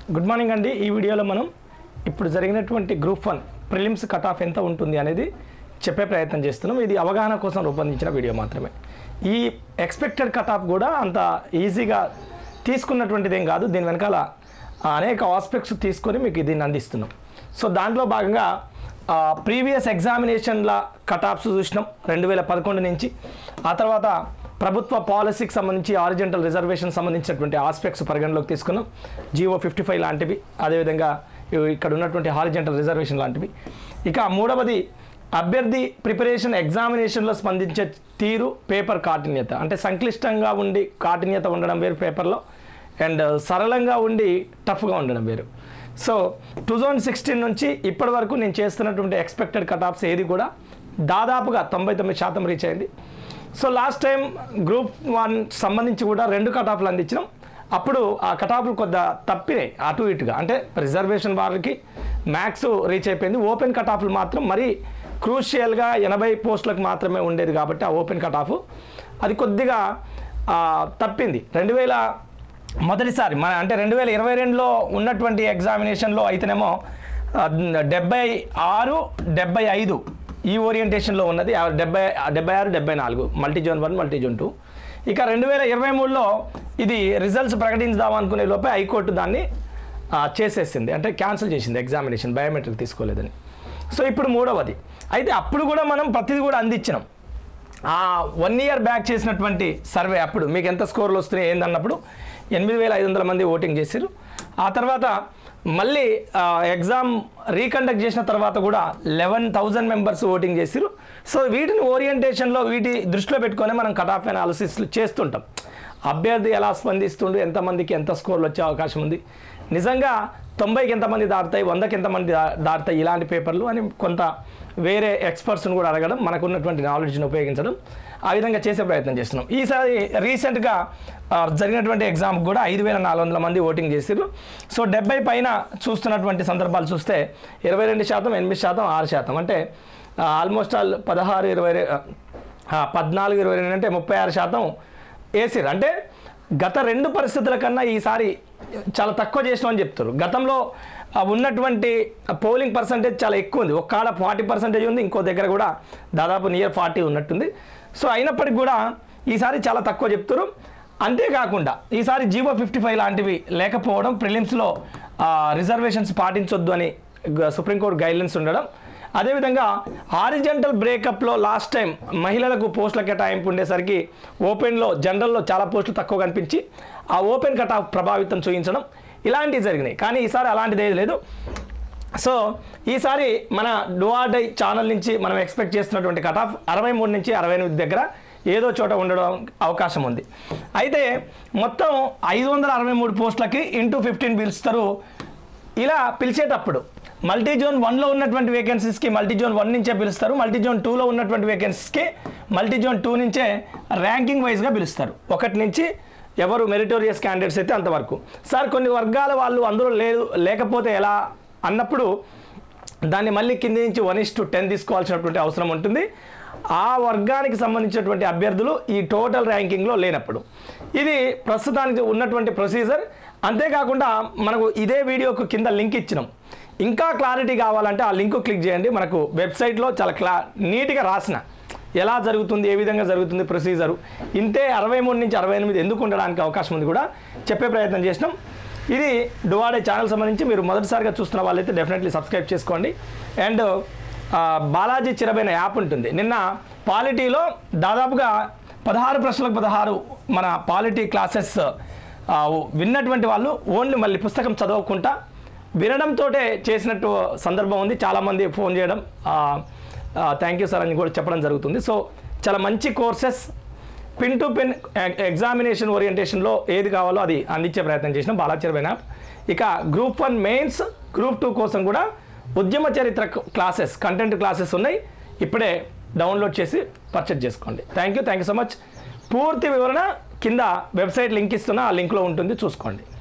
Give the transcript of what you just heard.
good morning అండి ఈ వీడియోలో మనం ఇప్పుడు జరిగినటువంటి group one prelims cut off ఎంత ఉంటుంది అనేది చెప్పే ప్రయత్నం చేస్తున్నాం ఇది అవగాహన కోసం రూపొందించిన వీడియో మాత్రమే ఈ ఎక్స్పెక్టెడ్ కట్ ఆఫ్ కూడా అంత ఈజీగా తీసుకున్నటువంటిది ఏం కాదు దీని వెనకాల అనేక ఆస్పెక్ట్స్ తీసుకొని మీకు దీన్ని అందిస్తున్నాం సో దాంట్లో భాగంగా ప్రీవియస్ ఎగ్జామినేషన్ల కట్ ఆఫ్స్ చూసినాం రెండు వేల పదకొండు నుంచి ఆ తర్వాత ప్రభుత్వ పాలసీకి సంబంధించి ఆరిజెంటల్ రిజర్వేషన్ సంబంధించినటువంటి ఆస్పెక్ట్స్ పరిగణలోకి తీసుకున్నాం జియో ఫిఫ్టీ ఫైవ్ లాంటివి అదేవిధంగా ఇవి ఇక్కడ ఉన్నటువంటి హారిజెంటల్ రిజర్వేషన్ లాంటివి ఇక మూడవది అభ్యర్థి ప్రిపరేషన్ ఎగ్జామినేషన్లో స్పందించే తీరు పేపర్ కాఠిన్యత అంటే సంక్లిష్టంగా ఉండి కాఠిన్యత ఉండడం వేరు పేపర్లో అండ్ సరళంగా ఉండి టఫ్గా ఉండడం వేరు సో టూ థౌజండ్ సిక్స్టీన్ నుంచి ఇప్పటి వరకు నేను చేస్తున్నటువంటి ఎక్స్పెక్టెడ్ కట్ ఆఫ్స్ ఏది కూడా దాదాపుగా తొంభై తొమ్మిది శాతం రీచ్ అయింది so last time group one సంబంధించి కూడా రెండు కట్ ఆఫ్లు అందించినాం అప్పుడు ఆ కట్ ఆఫ్లు కొద్దిగా తప్పినాయి అటు ఇటుగా అంటే రిజర్వేషన్ వారికి మ్యాక్స్ రీచ్ అయిపోయింది ఓపెన్ కట్ ఆఫ్లు మాత్రం మరీ క్రూషియల్గా ఎనభై పోస్టులకు మాత్రమే ఉండేది కాబట్టి ఆ ఓపెన్ కట్ ఆఫ్ అది కొద్దిగా ఆ, తప్పింది రెండు వేల మొదటిసారి మన అంటే రెండు వేల ఇరవై రెండులో ఉన్నటువంటి ఎగ్జామినేషన్లో అయితేనేమో ఆ, డెబ్బై ఆరు డెబ్బై ఐదు ఈ ఓరియంటేషన్లో ఉన్నది ఆ డెబ్బై డెబ్బై ఆరు డెబ్బై నాలుగు multi zone one multi zone two ఇక రెండు వేల ఇరవై మూడులో ఇది రిజల్ట్స్ ప్రకటించుదాం అనుకునే లోపే హైకోర్టు దాన్ని ఆ, చేసేసింది అంటే క్యాన్సిల్ చేసింది ఎగ్జామినేషన్ బయోమెట్రిక్ తీసుకోలేదని సో ఇప్పుడు మూడవది అయితే అప్పుడు కూడా మనం ప్రతిదీ కూడా అందించినాం ఆ వన్ ఇయర్ బ్యాక్ చేసినటువంటి సర్వే అప్పుడు మీకు ఎంత స్కోర్లు వస్తున్నాయి ఏందన్నప్పుడు ఎనిమిది వేల ఐదు వందల మంది ఓటింగ్ చేశారు ఆ తర్వాత మళ్ళీ ఆ, ఎగ్జామ్ రీకండక్ట్ చేసిన తర్వాత కూడా లెవెన్ థౌజండ్ మెంబర్స్ ఓటింగ్ చేశారు సో వీటిని ఓరియంటేషన్లో వీటి దృష్టిలో పెట్టుకొని మనం కట్ ఆఫ్ అనాలిసిస్ చేస్తుంటాం అభ్యర్థి ఎలా స్పందిస్తుండు ఎంతమందికి ఎంత స్కోర్లు వచ్చే అవకాశం ఉంది నిజంగా తొంభైకి ఎంతమంది దాటుతాయి వందకి ఎంతమంది దా- దాటుతాయి ఇలాంటి పేపర్లు అని కొంత వేరే ఎక్స్పర్ట్స్ని కూడా అడగడం మనకు ఉన్నటువంటి నాలెడ్జ్ని ఉపయోగించడం ఆ విధంగా చేసే ప్రయత్నం చేస్తున్నాం ఈసారి రీసెంట్గా ఆ, జరిగినటువంటి ఎగ్జామ్ కూడా ఐదు వేల నాలుగు వందల మంది ఓటింగ్ చేశారు సో డెబ్బై పైన చూస్తున్నటువంటి సందర్భాలు చూస్తే ఇరవై రెండు శాతం ఎనిమిది శాతం ఆరు శాతం అంటే ఆల్మోస్ట్ ఆల్ పదహారు ఇరవై రె- ఆ, పద్నాలుగు ఇరవై రెండు అంటే ముప్పై ఆరు శాతం వేసిరు అంటే గత రెండు పరిస్థితుల కన్నా ఈసారి చాలా తక్కువ చేసినామని చెప్తారు గతంలో ఆ, ఉన్నటువంటి పోలింగ్ పర్సంటేజ్ చాలా ఎక్కువ ఉంది ఒక్కడ ఫార్టీ పర్సెంటేజ్ ఉంది ఇంకో దగ్గర కూడా దాదాపు నియర్ ఫార్టీ ఉన్నట్టుంది సో అయినప్పటికీ కూడా ఈసారి చాలా తక్కువ చెప్తారు అంతేకాకుండా ఈసారి జీవో ఫిఫ్టీ ఫైవ్ లాంటివి లేకపోవడం ప్రిలిమ్స్లో రిజర్వేషన్స్ పాటించొద్దు అని గ- సుప్రీంకోర్టు గైడ్లైన్స్ ఉండడం అదేవిధంగా హారిజెంటల్ బ్రేకప్లో లాస్ట్ టైం మహిళలకు పోస్టుల కేటాయింపు ఉండేసరికి ఓపెన్లో జనరల్లో చాలా పోస్టులు తక్కువ కనిపించి ఆ ఓపెన్ కట్ ఆఫ్ ప్రభావితం చూపించడం ఇలాంటివి జరిగినాయి కానీ ఈసారి అలాంటిది ఏది లేదు సో ఈసారి మన డై ఛానల్ నుంచి మనం ఎక్స్పెక్ట్ చేస్తున్నటువంటి కట్ ఆఫ్ అరవై మూడు నుంచి అరవై ఎనిమిది దగ్గర ఏదో చోట ఉండడం అవకాశం ఉంది అయితే మొత్తం ఐదు వందల అరవై మూడు పోస్టులకి ఇంటూ ఫిఫ్టీన్ పిలుస్తారు ఇలా పిలిచేటప్పుడు మల్టీ జోన్ వన్లో ఉన్నటువంటి వేకెన్సీస్కి మల్టీ జోన్ వన్ నుంచే పిలుస్తారు మల్టీ జోన్ టూలో ఉన్నటువంటి వేకెన్సీస్కి మల్టీ జోన్ టూ నుంచే ర్యాంకింగ్ వైజ్గా పిలుస్తారు ఒకటి నుంచి ఎవరు మెరిటోరియస్ క్యాండిడేట్స్ అయితే అంతవరకు సార్ కొన్ని వర్గాల వాళ్ళు అందులో లేదు లేకపోతే ఎలా అన్నప్పుడు దాన్ని మళ్ళీ కింది నుంచి వన్ ఇస్ టు టెన్ తీసుకోవాల్సినటువంటి అవసరం ఉంటుంది ఆ వర్గానికి సంబంధించినటువంటి అభ్యర్థులు ఈ టోటల్ ర్యాంకింగ్లో లేనప్పుడు ఇది ప్రస్తుతానికి ఉన్నటువంటి ప్రొసీజర్ అంతేకాకుండా మనకు ఇదే వీడియోకు కింద లింక్ ఇచ్చినాం ఇంకా క్లారిటీ కావాలంటే ఆ లింక్ క్లిక్ చేయండి మనకు వెబ్సైట్లో చాలా క్లా నీట్గా రాసిన ఎలా జరుగుతుంది ఏ విధంగా జరుగుతుంది ప్రొసీజరు ఇంతే అరవై మూడు నుంచి అరవై ఎనిమిది ఎందుకు ఉండడానికి అవకాశం ఉంది కూడా చెప్పే ప్రయత్నం చేసినాం ఇది డువాడే ఛానల్ సంబంధించి మీరు మొదటిసారిగా చూస్తున్న వాళ్ళైతే డెఫినెట్లీ సబ్స్క్రైబ్ చేసుకోండి అండ్ ఆ, బాలాజీ చిరబైన యాప్ ఉంటుంది నిన్న పాలిటీలో దాదాపుగా పదహారు ప్రశ్నలకు పదహారు మన పాలిటీ క్లాసెస్ ఆ, విన్నటువంటి వాళ్ళు ఓన్లీ మళ్ళీ పుస్తకం చదవకుండా వినడంతో చేసినట్టు సందర్భం ఉంది చాలామంది ఫోన్ చేయడం థ్యాంక్ యూ సార్ అని కూడా చెప్పడం జరుగుతుంది సో చాలా మంచి courses pin to pin examination ఓరియంటేషన్లో ఏది కావాలో అది అందించే ప్రయత్నం చేసినాం బాలాచరమైన ఇక group one mains group two కోసం కూడా ఉద్యమ చరిత్ర క్లాసెస్ కంటెంట్ క్లాసెస్ ఉన్నాయి ఇప్పుడే డౌన్లోడ్ చేసి పర్చేజ్ చేసుకోండి thank you thank you so much పూర్తి వివరణ కింద వెబ్సైట్ లింక్ ఇస్తున్నా ఆ లింక్లో ఉంటుంది చూసుకోండి